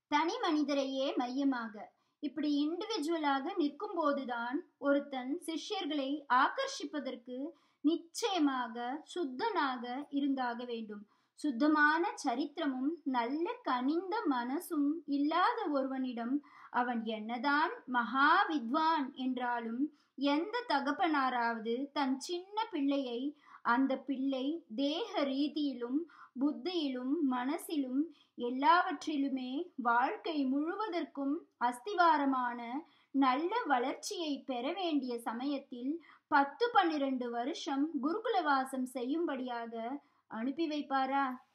தனி மனிதரையே மையமாக இப்படி இண்டிவிஜுவலாக நிற்கும் போதுதான் ஒருத்தன் சிஷ்யர்களை ஆகர்ஷிப்பதற்கு நிச்சயமாக சுத்தனாக இருந்தாக வேண்டும் சுத்தமான சரித்திரமும் நல்ல கனிந்த மனசும் இல்லாத ஒருவனிடம் அவன் என்னதான் மகா வித்வான் என்றாலும் எந்த தகப்பனாராவது தன் சின்ன பிள்ளையை அந்த பிள்ளை தேக ரீதியிலும் புத்தியிலும் மனசிலும் எல்லாவற்றிலுமே வாழ்க்கை முழுவதற்கும் அஸ்திவாரமான நல்ல வளர்ச்சியை பெற வேண்டிய சமயத்தில் பத்து பன்னிரண்டு வருஷம் குருகுலவாசம் செய்யும்படியாக அனுப்பி வைப்பாரா